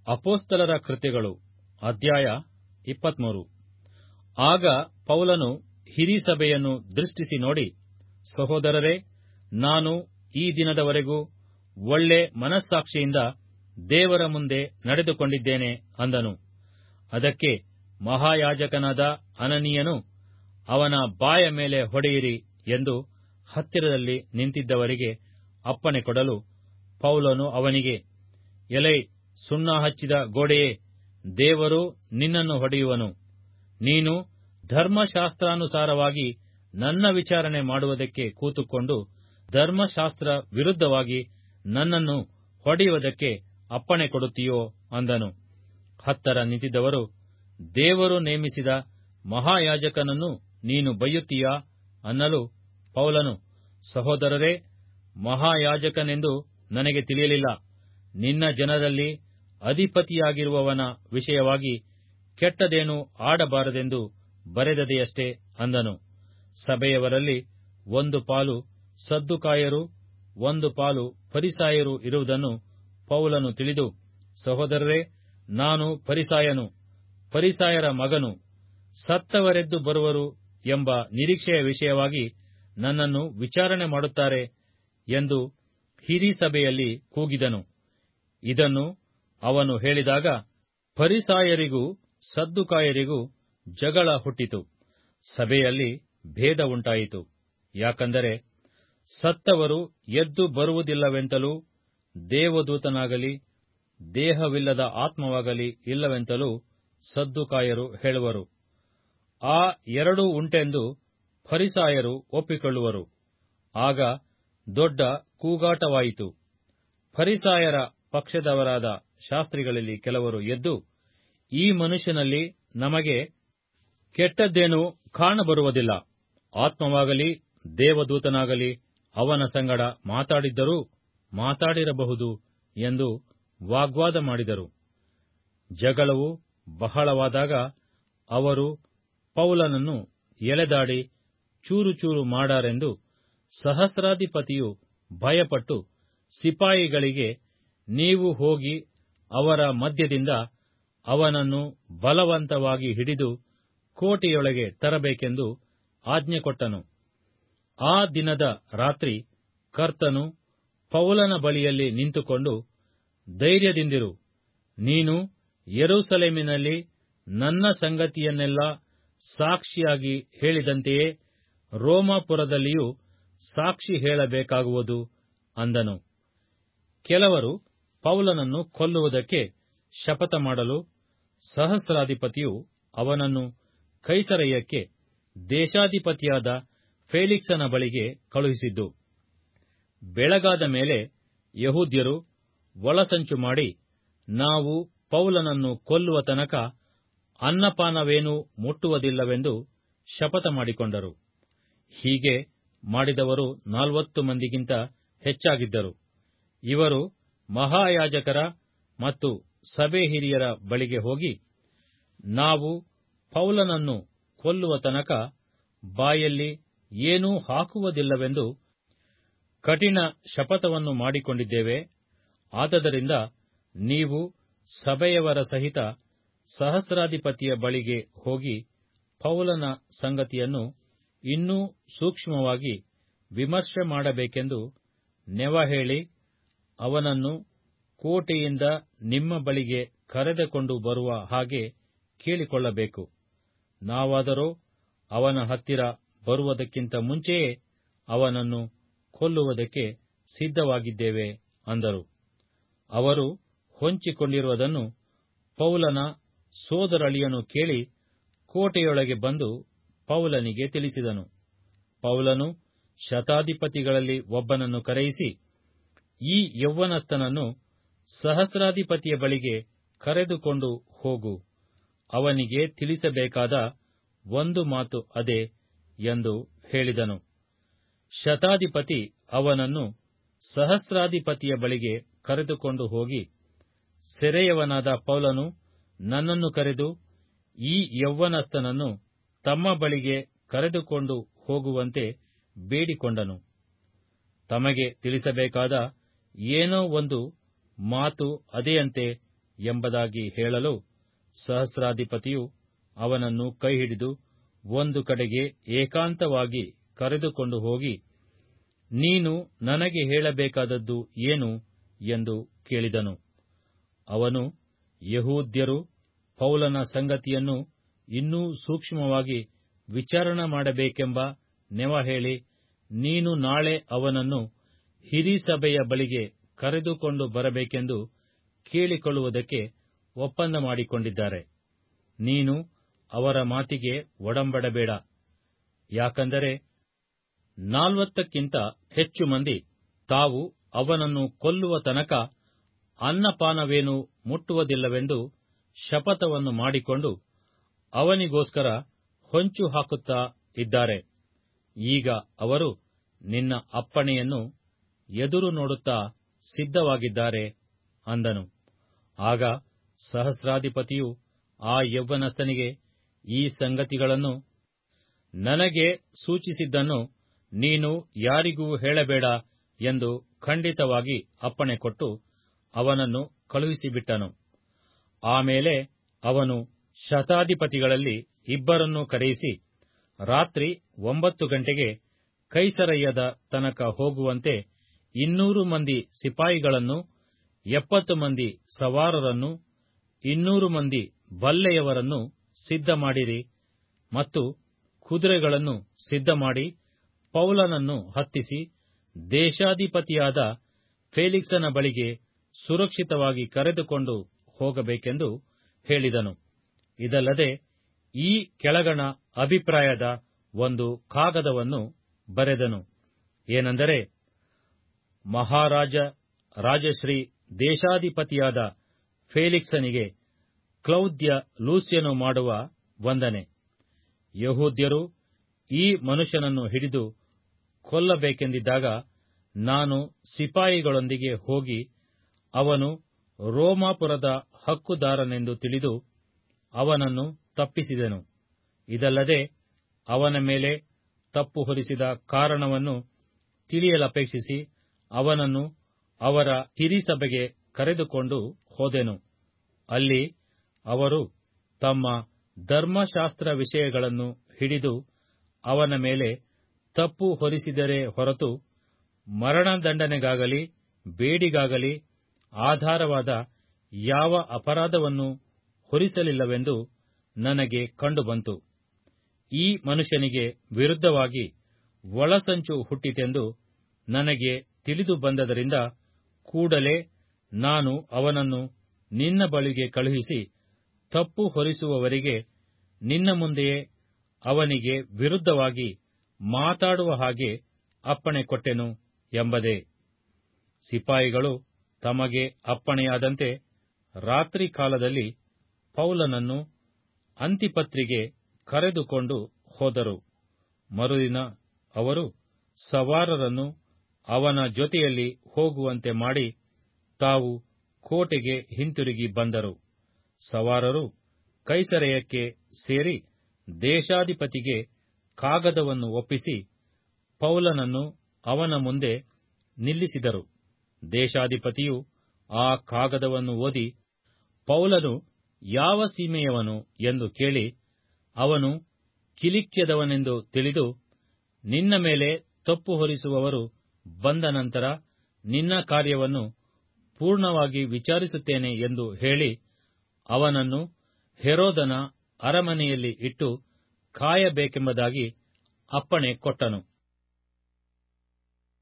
ಅಪೋಸ್ತಲರ ಕೃತ್ಯಗಳು ಅಧ್ಯಾಯ ಇಪ್ಪತ್ಮೂರು ಆಗ ಪೌಲನು ಹಿರೀಸಭೆಯನ್ನು ದೃಷ್ಟಿಸಿ ನೋಡಿ ಸಹೋದರರೇ ನಾನು ಈ ದಿನದವರೆಗೂ ಒಳ್ಳೆ ಮನಸ್ಸಾಕ್ಷಿಯಿಂದ ದೇವರ ಮುಂದೆ ನಡೆದುಕೊಂಡಿದ್ದೇನೆ ಅಂದನು ಅದಕ್ಕೆ ಮಹಾಯಾಜಕನಾದ ಅನನೀಯನು ಅವನ ಬಾಯ ಮೇಲೆ ಹೊಡೆಯಿರಿ ಎಂದು ಹತ್ತಿರದಲ್ಲಿ ನಿಂತಿದ್ದವರಿಗೆ ಅಪ್ಪಣೆ ಕೊಡಲು ಪೌಲನು ಅವನಿಗೆ ಎಲೈ ಸುಣ್ಣ ಹಚ್ಚಿದ ಗೋಡೆಯೇ ದೇವರು ನಿನ್ನನ್ನು ಹೊಡೆಯುವನು ನೀನು ಧರ್ಮಶಾಸ್ತ್ರಾನುಸಾರವಾಗಿ ನನ್ನ ವಿಚಾರಣೆ ಮಾಡುವುದಕ್ಕೆ ಕೂತುಕೊಂಡು ಧರ್ಮಶಾಸ್ತ್ರ ವಿರುದ್ಧವಾಗಿ ನನ್ನನ್ನು ಹೊಡೆಯುವುದಕ್ಕೆ ಅಪ್ಪಣೆ ಕೊಡುತ್ತೀಯೋ ಅಂದನು ಹತ್ತರ ನಿಂತಿದ್ದವರು ದೇವರು ನೇಮಿಸಿದ ಮಹಾಯಾಜಕನನ್ನು ನೀನು ಬೈಯುತ್ತೀಯಾ ಅನ್ನಲು ಪೌಲನು ಸಹೋದರರೇ ಮಹಾಯಾಜಕನೆಂದು ನನಗೆ ತಿಳಿಯಲಿಲ್ಲ ನಿನ್ನ ಜನರಲ್ಲಿ ಅಧಿಪತಿಯಾಗಿರುವವನ ವಿಷಯವಾಗಿ ಕೆಟ್ಟದೇನೂ ಆಡಬಾರದೆಂದು ಬರೆದದೆಯಷ್ಟೇ ಅಂದನು ಸಭೆಯವರಲ್ಲಿ ಒಂದು ಪಾಲು ಸದ್ದುಕಾಯರು ಒಂದು ಪಾಲು ಫರಿಸಾಯರು ಇರುವುದನ್ನು ಪೌಲನು ತಿಳಿದು ಸಹೋದರರೇ ನಾನು ಫರಿಸಾಯನು ಫರಿಸಾಯರ ಮಗನು ಸತ್ತವರೆದ್ದು ಬರುವರು ಎಂಬ ನಿರೀಕ್ಷೆಯ ವಿಷಯವಾಗಿ ನನ್ನನ್ನು ವಿಚಾರಣೆ ಮಾಡುತ್ತಾರೆ ಎಂದು ಹಿರೀಸಭೆಯಲ್ಲಿ ಕೂಗಿದನು ಇದನ್ನು ಅವನು ಹೇಳಿದಾಗ ಫರಿಸಾಯರಿಗೂ ಸದ್ದುಕಾಯರಿಗೂ ಜಗಳ ಹುಟ್ಟಿತು ಸಭೆಯಲ್ಲಿ ಭೇದ ಉಂಟಾಯಿತು ಯಾಕಂದರೆ ಸತ್ತವರು ಎದ್ದು ಬರುವುದಿಲ್ಲವೆಂತಲೂ ದೇವದೂತನಾಗಲಿ ದೇಹವಿಲ್ಲದ ಆತ್ಮವಾಗಲಿ ಇಲ್ಲವೆಂತಲೂ ಸದ್ದುಕಾಯರು ಹೇಳುವರು ಆ ಎರಡೂ ಉಂಟೆಂದು ಫರಿಸಾಯರು ಒಪ್ಪಿಕೊಳ್ಳುವರು ಆಗ ದೊಡ್ಡ ಕೂಗಾಟವಾಯಿತು ಫರಿಸಾಯರ ಪಕ್ಷದವರಾದ ಶಾಸ್ತ್ರಿಗಳಲ್ಲಿ ಕೆಲವರು ಎದ್ದು ಈ ಮನುಷ್ಯನಲ್ಲಿ ನಮಗೆ ಕೆಟ್ಟದ್ದೇನೂ ಕಾಣಬರುವುದಿಲ್ಲ ಆತ್ಮವಾಗಲಿ ದೇವದೂತನಾಗಲಿ ಅವನ ಸಂಗಡ ಮಾತಾಡಿದ್ದರೂ ಮಾತಾಡಿರಬಹುದು ಎಂದು ವಾಗ್ವಾದ ಮಾಡಿದರು ಜಗಳವು ಬಹಳವಾದಾಗ ಅವರು ಪೌಲನನ್ನು ಎಳೆದಾಡಿ ಚೂರು ಚೂರು ಮಾಡಾರೆಂದು ಸಹಸ್ರಾಧಿಪತಿಯು ಭಯಪಟ್ಟು ಸಿಪಾಯಿಗಳಿಗೆ ನೀವು ಹೋಗಿ ಅವರ ಮಧ್ಯದಿಂದ ಅವನನ್ನು ಬಲವಂತವಾಗಿ ಹಿಡಿದು ಕೋಟೆಯೊಳಗೆ ತರಬೇಕೆಂದು ಆಜ್ಞೆ ಕೊಟ್ಟನು ಆ ದಿನದ ರಾತ್ರಿ ಕರ್ತನು ಪೌಲನ ಬಳಿಯಲ್ಲಿ ನಿಂತುಕೊಂಡು ಧೈರ್ಯದಿಂದಿರು ನೀನು ಯೆರೂಸಲೇಮಿನಲ್ಲಿ ನನ್ನ ಸಂಗತಿಯನ್ನೆಲ್ಲ ಸಾಕ್ಷಿಯಾಗಿ ಹೇಳಿದಂತೆಯೇ ರೋಮಾಪುರದಲ್ಲಿಯೂ ಸಾಕ್ಷಿ ಹೇಳಬೇಕಾಗುವುದು ಅಂದನು ಕೆಲವರು ಪೌಲನನ್ನು ಕೊಲ್ಲುವುದಕ್ಕೆ ಶಪಥ ಮಾಡಲು ಸಹಸ್ರಾಧಿಪತಿಯು ಅವನನ್ನು ಕೈಸರಯ್ಯಕ್ಕೆ ದೇಶಾಧಿಪತಿಯಾದ ಫೇಲಿಕ್ಸನ ಬಳಿಗೆ ಕಳುಹಿಸಿದ್ದು ಬೆಳಗಾದ ಮೇಲೆ ಯಹೂದ್ಯರು ಒಳಸಂಚು ಮಾಡಿ ನಾವು ಪೌಲನನ್ನು ಕೊಲ್ಲುವ ತನಕ ಅನ್ನಪಾನವೇನೂ ಮುಟ್ಟುವುದಿಲ್ಲವೆಂದು ಶಪಥ ಮಾಡಿಕೊಂಡರು ಹೀಗೆ ಮಾಡಿದವರು ನಲವತ್ತು ಮಂದಿಗಿಂತ ಹೆಚ್ಚಾಗಿದ್ದರು ಇವರು ಮಹಾಯಾಜಕರ ಮತ್ತು ಸಭೆ ಹಿರಿಯರ ಬಳಿಗೆ ಹೋಗಿ ನಾವು ಪೌಲನನ್ನು ಕೊಲ್ಲುವ ತನಕ ಬಾಯಲ್ಲಿ ಏನೂ ಹಾಕುವುದಿಲ್ಲವೆಂದು ಕಠಿಣ ಶಪಥವನ್ನು ಮಾಡಿಕೊಂಡಿದ್ದೇವೆ ಆದದರಿಂದ ನೀವು ಸಭೆಯವರ ಸಹಿತ ಸಹಸ್ರಾಧಿಪತಿಯ ಬಳಿಗೆ ಹೋಗಿ ಪೌಲನ ಸಂಗತಿಯನ್ನು ಇನ್ನೂ ಸೂಕ್ಷ್ಮವಾಗಿ ವಿಮರ್ಶೆ ಮಾಡಬೇಕೆಂದು ನೆವ ಹೇಳಿ ಅವನನ್ನು ಕೋಟೆಯಿಂದ ನಿಮ್ಮ ಬಳಿಗೆ ಕರೆದುಕೊಂಡು ಬರುವ ಹಾಗೆ ಕೇಳಿಕೊಳ್ಳಬೇಕು ನಾವಾದರೋ ಅವನ ಹತ್ತಿರ ಬರುವುದಕ್ಕಿಂತ ಮುಂಚೆಯೇ ಅವನನ್ನು ಕೊಲ್ಲುವುದಕ್ಕೆ ಸಿದ್ಧವಾಗಿದ್ದೇವೆ ಅಂದರು ಅವರು ಹೊಂಚಿಕೊಂಡಿರುವುದನ್ನು ಪೌಲನ ಸೋದರಳಿಯನು ಕೇಳಿ ಕೋಟೆಯೊಳಗೆ ಬಂದು ಪೌಲನಿಗೆ ತಿಳಿಸಿದನು ಪೌಲನು ಶತಾಧಿಪತಿಗಳಲ್ಲಿ ಒಬ್ಬನನ್ನು ಕರೆಯಿಸಿ ಈ ಯೌವನಸ್ಥನನ್ನು ಸಹಸ್ರಾಧಿಪತಿಯ ಬಳಿಗೆ ಕರೆದುಕೊಂಡು ಹೋಗು ಅವನಿಗೆ ತಿಳಿಸಬೇಕಾದ ಒಂದು ಮಾತು ಅದೇ ಎಂದು ಹೇಳಿದನು ಶತಾಧಿಪತಿ ಅವನನ್ನು ಸಹಸ್ರಾಧಿಪತಿಯ ಬಳಿಗೆ ಕರೆದುಕೊಂಡು ಹೋಗಿ ಸೆರೆಯವನಾದ ಪೌಲನು ನನ್ನನ್ನು ಕರೆದು ಈ ಯೌವನಸ್ಥನನ್ನು ತಮ್ಮ ಬಳಿಗೆ ಕರೆದುಕೊಂಡು ಹೋಗುವಂತೆ ಬೇಡಿಕೊಂಡನು ತಮಗೆ ತಿಳಿಸಬೇಕಾದ ಏನೋ ಒಂದು ಮಾತು ಅದೆಯಂತೆ ಎಂಬುದಾಗಿ ಹೇಳಲು ಸಹಸ್ರಾಧಿಪತಿಯು ಅವನನ್ನು ಕೈಹಿಡಿದು ಒಂದು ಕಡೆಗೆ ಏಕಾಂತವಾಗಿ ಕರೆದುಕೊಂಡು ಹೋಗಿ ನೀನು ನನಗೆ ಹೇಳಬೇಕಾದದ್ದು ಏನು ಎಂದು ಕೇಳಿದನು ಅವನು ಯಹೂದ್ಯರು ಪೌಲನ ಸಂಗತಿಯನ್ನು ಇನ್ನೂ ಸೂಕ್ಷ್ಮವಾಗಿ ವಿಚಾರಣೆ ಮಾಡಬೇಕೆಂಬ ನೆವ ಹೇಳಿ ನೀನು ನಾಳೆ ಅವನನ್ನು ಹಿರೀಸಭೆಯ ಬಳಿಗೆ ಕರೆದುಕೊಂಡು ಬರಬೇಕೆಂದು ಕೇಳಿಕೊಳ್ಳುವುದಕ್ಕೆ ಒಪ್ಪಂದ ಮಾಡಿಕೊಂಡಿದ್ದಾರೆ ನೀನು ಅವರ ಮಾತಿಗೆ ಒಡಂಬಡಬೇಡ ಯಾಕಂದರೆ ನಾಲ್ವತ್ತಕ್ಕಿಂತ ಹೆಚ್ಚು ಮಂದಿ ತಾವು ಅವನನ್ನು ಕೊಲ್ಲುವ ತನಕ ಅನ್ನಪಾನವೇನೂ ಮುಟ್ಟುವುದಿಲ್ಲವೆಂದು ಶಪಥವನ್ನು ಮಾಡಿಕೊಂಡು ಅವನಿಗೋಸ್ಕರ ಹೊಂಚು ಹಾಕುತ್ತಾ ಇದ್ದಾರೆ ಈಗ ಅವರು ನಿನ್ನ ಅಪ್ಪಣೆಯನ್ನು ಎದುರು ನೋಡುತ್ತಾ ಸಿದ್ಧವಾಗಿದ್ದಾರೆ ಅಂದನು ಆಗ ಸಹಸ್ರಾಧಿಪತಿಯು ಆ ಯೌವನಸ್ಥನಿಗೆ ಈ ಸಂಗತಿಗಳನ್ನು ನನಗೆ ಸೂಚಿಸಿದ್ದನ್ನು ನೀನು ಯಾರಿಗೂ ಹೇಳಬೇಡ ಎಂದು ಖಂಡಿತವಾಗಿ ಅಪ್ಪಣೆ ಕೊಟ್ಟು ಅವನನ್ನು ಕಳುಹಿಸಿಬಿಟ್ಟನು ಆಮೇಲೆ ಅವನು ಶತಾಧಿಪತಿಗಳಲ್ಲಿ ಇಬ್ಬರನ್ನು ಕರೆಯಿಸಿ ರಾತ್ರಿ ಒಂಬತ್ತು ಗಂಟೆಗೆ ಕೈಸರಯ್ಯದ ತನಕ ಹೋಗುವಂತೆ ಇನ್ನೂರು ಮಂದಿ ಸಿಪಾಯಿಗಳನ್ನು ಎಪ್ಪತ್ತು ಮಂದಿ ಸವಾರರನ್ನು ಇನ್ನೂರು ಮಂದಿ ಬಲ್ಲೆಯವರನ್ನು ಸಿದ್ಧಮಾಡಿರಿ ಮತ್ತು ಕುದುರೆಗಳನ್ನು ಸಿದ್ಧಮಾಡಿ ಪೌಲನನ್ನು ಹತ್ತಿಸಿ ದೇಶಾಧಿಪತಿಯಾದ ಫೇಲಿಕ್ಸನ ಬಳಿಗೆ ಸುರಕ್ಷಿತವಾಗಿ ಕರೆದುಕೊಂಡು ಹೋಗಬೇಕೆಂದು ಹೇಳಿದನು ಇದಲ್ಲದೆ ಈ ಕೆಳಗಣ ಅಭಿಪ್ರಾಯದ ಒಂದು ಕಾಗದವನ್ನು ಬರೆದನು ಏನೆಂದರೆ ಮಹಾರಾಜ ರಾಜಶ್ರೀ ದೇಶಾಧಿಪತಿಯಾದ ಫೇಲಿಕ್ಸನಿಗೆ ಕ್ಲೌದ್ಯ ಲೂಸ್ಯನು ಮಾಡುವ ವಂದನೆ ಯಹೂದ್ಯರು ಈ ಮನುಷ್ಯನನ್ನು ಹಿಡಿದು ಕೊಲ್ಲಬೇಕೆಂದಿದ್ದಾಗ ನಾನು ಸಿಪಾಯಿಗಳೊಂದಿಗೆ ಹೋಗಿ ಅವನು ರೋಮಾಪುರದ ಹಕ್ಕುದಾರನೆಂದು ತಿಳಿದು ಅವನನ್ನು ತಪ್ಪಿಸಿದೆನು ಇದಲ್ಲದೆ ಅವನ ಮೇಲೆ ತಪ್ಪು ಹೊರಿಸಿದ ಕಾರಣವನ್ನು ತಿಳಿಯಲಪೇಕ್ಷಿಸಿ ಅವನನ್ನು ಅವರ ಹಿರಿಸಭೆಗೆ ಕರೆದುಕೊಂಡು ಹೋದೆನು ಅಲ್ಲಿ ಅವರು ತಮ್ಮ ಧರ್ಮಶಾಸ್ತ್ರ ವಿಷಯಗಳನ್ನು ಹಿಡಿದು ಅವನ ಮೇಲೆ ತಪ್ಪು ಹೊರಿಸಿದರೇ ಹೊರತು ಮರಣದಂಡನೆಗಾಗಲಿ ಬೇಡಿಗಾಗಲಿ ಆಧಾರವಾದ ಯಾವ ಅಪರಾಧವನ್ನು ಹೊರಿಸಲಿಲ್ಲವೆಂದು ನನಗೆ ಕಂಡುಬಂತು ಈ ಮನುಷ್ಯನಿಗೆ ವಿರುದ್ಧವಾಗಿ ಒಳಸಂಚು ಹುಟ್ಟಿತೆಂದು ನನಗೆ ತಿಳಿದು ಬಂದದರಿಂದ ಕೂಡಲೇ ನಾನು ಅವನನ್ನು ನಿನ್ನ ಬಳಿಗೆ ಕಳುಹಿಸಿ ತಪ್ಪು ಹೊರಿಸುವವರಿಗೆ ನಿನ್ನ ಮುಂದೆಯೇ ಅವನಿಗೆ ವಿರುದ್ಧವಾಗಿ ಮಾತಾಡುವ ಹಾಗೆ ಅಪ್ಪಣೆ ಕೊಟ್ಟೆನು ಎಂಬುದೇ ಸಿಪಾಯಿಗಳು ತಮಗೆ ಅಪ್ಪಣೆಯಾದಂತೆ ರಾತ್ರಿ ಕಾಲದಲ್ಲಿ ಪೌಲನನ್ನು ಅಂತಿಪತ್ರಿಗೆ ಕರೆದುಕೊಂಡು ಹೋದರು ಮರುದಿನ ಅವರು ಸವಾರರನ್ನು ಅವನ ಜೊತೆಯಲ್ಲಿ ಹೋಗುವಂತೆ ಮಾಡಿ ತಾವು ಕೋಟೆಗೆ ಹಿಂತಿರುಗಿ ಬಂದರು ಸವಾರರು ಕೈಸರೆಯಕ್ಕೆ ಸೇರಿ ದೇಶಾಧಿಪತಿಗೆ ಕಾಗದವನ್ನು ಒಪ್ಪಿಸಿ ಪೌಲನನ್ನು ಅವನ ಮುಂದೆ ನಿಲ್ಲಿಸಿದರು ದೇಶಾಧಿಪತಿಯು ಆ ಕಾಗದವನ್ನು ಓದಿ ಪೌಲನು ಯಾವ ಸೀಮೆಯವನು ಎಂದು ಕೇಳಿ ಅವನು ಕಿಲಿಕ್ಯದವನೆಂದು ತಿಳಿದು ನಿನ್ನ ಮೇಲೆ ತಪ್ಪು ಹೊರಿಸುವವರು ಬಂದ ನಂತರ ನಿನ್ನ ಕಾರ್ಯವನ್ನು ಪೂರ್ಣವಾಗಿ ವಿಚಾರಿಸುತ್ತೇನೆ ಎಂದು ಹೇಳಿ ಅವನನ್ನು ಹೆರೋದನ ಅರಮನೆಯಲ್ಲಿ ಇಟ್ಟು ಕಾಯಬೇಕೆಂಬುದಾಗಿ ಅಪ್ಪಣೆ ಕೊಟ್ಟನು